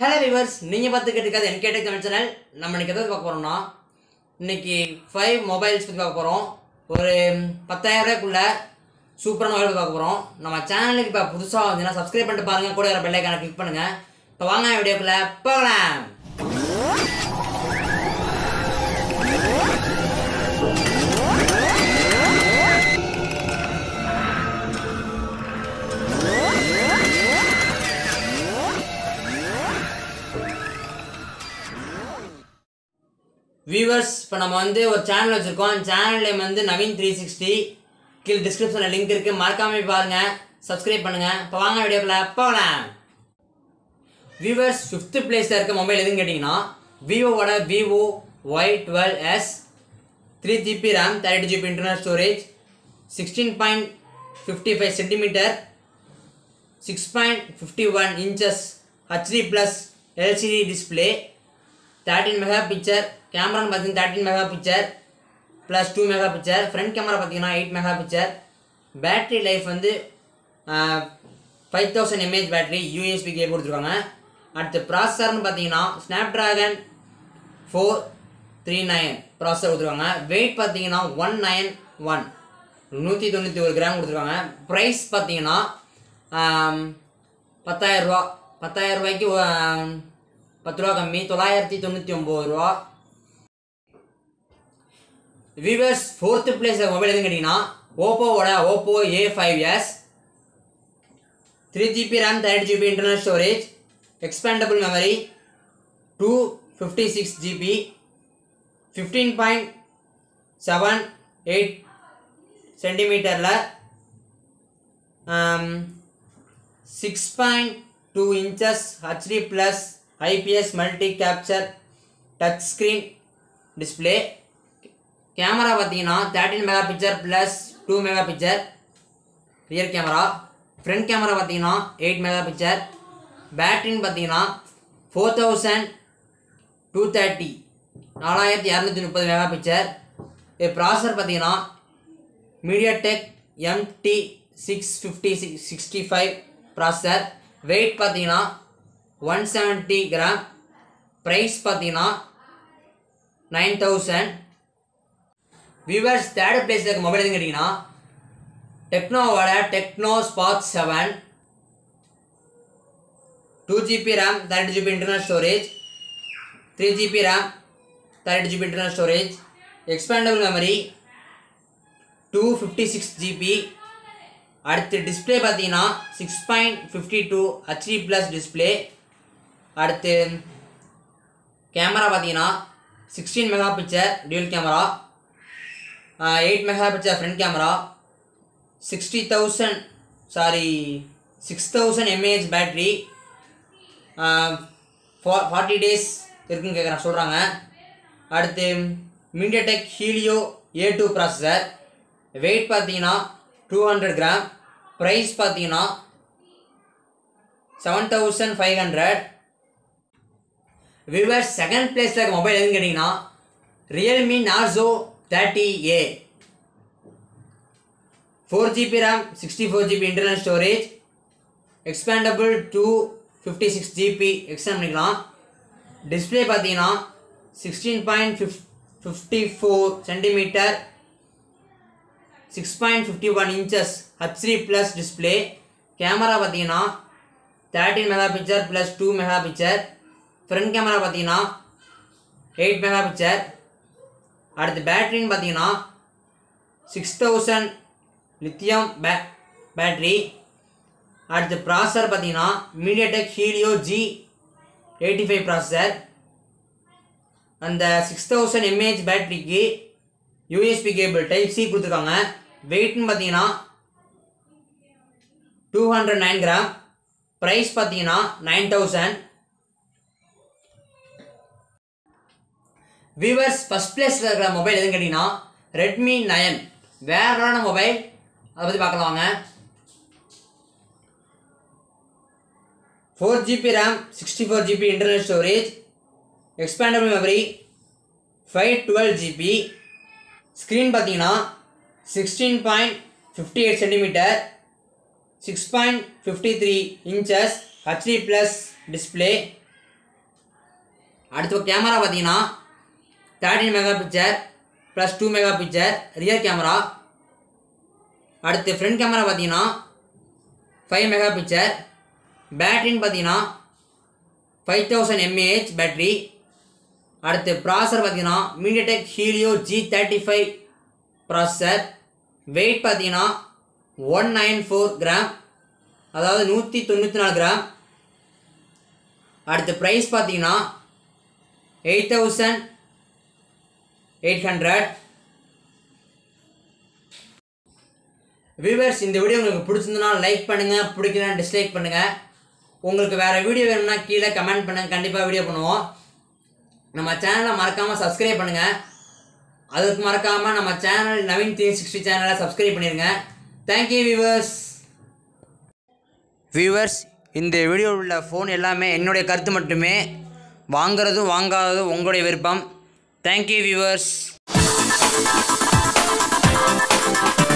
hello viewers நீங்கள் பார்த்து கேட்டுக்காது என் கேட்டக் Tamil channel நம்ம இன்னைக்கு எதாவது பார்க்க போகிறோம்னா இன்னைக்கு ஃபைவ் மொபைல்ஸ் பற்றி பார்க்க போகிறோம் ஒரு பத்தாயிரம் ரூபாய்க்குள்ள சூப்பரான மொபைல் பார்க்க போகிறோம் நம்ம சேனலுக்கு இப்போ புதுசாக வந்தீங்கன்னா சப்ஸ்கிரைப் பண்ணிட்டு பாருங்கள் கூட வர பெல்லைக்கான கிளிக் பண்ணுங்கள் இப்போ வாங்க வீடியோக்குள்ளே போகலாம் வியூவர்ஸ் இப்போ நம்ம வந்து ஒரு சேனல் வச்சுருக்கோம் சேனல் நேம் வந்து நவீன் த்ரீ சிக்ஸ்டி கீழே டிஸ்கிரிப்ஷனில் லிங்க் இருக்குது மறக்காம போய் பாருங்கள் சப்ஸ்கிரைப் பண்ணுங்கள் இப்போ வாங்க வீடியோக்குள்ள போகலாம் வியூவர்ஸ் ஃபிஃப்த்து பிளேஸில் இருக்க மொபைல் எதுன்னு கேட்டிங்கன்னா விவோவோட Vivo Y twelve S three GB RAM thirty GB internal storage sixteen point fifty five centimetre six point fifty one inches HD plus LCD display thirteen megapixel கேமரான்னு பார்த்தீங்கன்னா thirteen megapixel plus two megapixel front camera பார்த்தீங்கன்னா eight megapixel battery life வந்து five thousand mAh battery USB கே கொடுத்துருக்காங்க அடுத்து ப்ராசஸர்னு பார்த்தீங்கன்னா Snapdragon four three nine processor கொடுத்துருக்காங்க வெயிட் பார்த்தீங்கன்னா ஒன் நைன் ஒன் நூற்றி தொண்ணூற்றி ஒரு கிராம் கொடுத்துருக்காங்க ப்ரைஸ் பார்த்தீங்கன்னா பத்தாயிரரூவா பத்தாயிரம் ரூபாய்க்கு ஆம், பத்து ரூபா கம்மி தொள்ளாயிரத்தி தொண்ணூற்றி ஒம்பது ரூபா விவர்ஸ் ஃபோர்த்து பிளேஸ் மொபைல் எதுன்னு கேட்டிங்கன்னா ஓப்போவோட Oppo A five S three GB RAM thirty GB internal storage expandable memory two fifty six GB fifteen point seven eight சென்டிமீட்டரில் six point two inches HD plus IPS multi capture touch screen display camera பார்த்தீங்கன்னா thirteen megapixel plus two megapixel rear camera front camera பார்த்தீங்கன்னா eight megapixel பேட்டரின்னு பார்த்தீங்கன்னா four thousand two thirty நாலாயிரத்தி இரநூத்தி முப்பது mega picture இது processor பார்த்தீங்கன்னா MediaTek MT six fifty six sixty five processor weight பார்த்தீங்கன்னா ஒன் செவன்ட்டி கிராம் ப்ரைஸ் பார்த்தீங்கன்னா நைன் தௌசண்ட் வியூவர்ஸ் தேர்ட் பிளேஸில் இருக்க மொபைல் எதுன்னு கேட்டிங்கன்னா டெக்னோவோட Tecno Spark seven two GB RAM thirty GB internal storage three GB RAM thirty GB internal storage expandable memory two fifty six GB அடுத்து display பார்த்தீங்கன்னா six point fifty two HD plus display அடுத்து camera பார்த்தீங்கன்னா sixteen megapixel dual camera eight megapixel front camera sixty thousand sorry six thousand mAh battery forty days இருக்குன்னு கேட்குறேன் சொல்கிறாங்க அடுத்து MediaTek Helio A two processor weight பார்த்தீங்கன்னா two hundred gram price பார்த்தீங்கன்னா seven thousand five hundred viewer second பிளேஸில் இருக்க mobile எதுன்னு கேட்டிங்கன்னா Realme Narzo thirty A four GB RAM sixty four GB internal storage expandable two fifty six GB extend பண்ணிக்கலாம் display பார்த்தீங்கன்னா sixteen point fif fifty four centimetre six point fifty one inches HD plus display camera பார்த்தீங்கன்னா thirteen megapixel plus two megapixel front camera பார்த்தீங்கன்னா eight megapixel அடுத்து பேட்டரின்னு பார்த்தீங்கன்னா six thousand lithium பே battery அடுத்து processor பார்த்தீங்கன்னா MediaTek Helio G eighty five processor அந்த six thousand mAh பேட்டரிக்கு யூஎஸ்பி கேபிள் டைப் சி கொடுத்துருக்காங்க வெயிட்னு பார்த்தீங்கன்னா two hundred nine gram price பார்த்தீங்கன்னா நைன் தௌசண்ட் வியூவர்ஸ் ஃபஸ்ட் பிளேஸில் இருக்கிற மொபைல் எதுன்னு கேட்டிங்கன்னா ரெட்மி நயன் வேறான மொபைல் அதை பற்றி பார்க்கலாம் வாங்க four GB RAM sixty four GB internal storage expandable memory five twelve GB screen பார்த்தீங்கன்னா sixteen point fifty eight centimetre six point fifty three inches HD plus display அடுத்து camera பார்த்தீங்கன்னா thirteen megapixel plus two megapixel rear camera அடுத்து front camera பார்த்தீங்கன்னா five megapixel பேட்டரின்னு பார்த்தீங்கன்னா five thousand mAh battery அடுத்து processor பார்த்தீங்கன்னா MediaTek Helio G thirty five processor weight பார்த்தீங்கன்னா one nine four gram அதாவது நூற்றி தொண்ணூற்றி நாலு கிராம் அடுத்து ப்ரைஸ் பார்த்தீங்கன்னா eight thousand eight hundred viewers இந்த வீடியோ உங்களுக்கு பிடிச்சிருந்தனா லைக் பண்ணுங்கள் பிடிக்கலன்னா டிஸ்லைக் பண்ணுங்கள் உங்களுக்கு வேறு வீடியோ வேணும்னா கீழே கமெண்ட் பண்ணுங்கள் கண்டிப்பாக வீடியோ பண்ணுவோம் நம்ம சேனலை மறக்காமல் சப்ஸ்கிரைப் பண்ணுங்கள் அதுக்கு மறக்காமல் நம்ம சேனல் நவீன் த்ரீ சிக்ஸ்டி சேனலை சப்ஸ்கிரைப் பண்ணிடுங்க தேங்க்யூ வியூவர்ஸ் வியூவர்ஸ் இந்த வீடியோவில் உள்ள ஃபோன் எல்லாமே என்னுடைய கருத்து மட்டுமே வாங்குறதும் வாங்காததும் உங்களுடைய விருப்பம் தேங்க்யூ வியூவர்ஸ்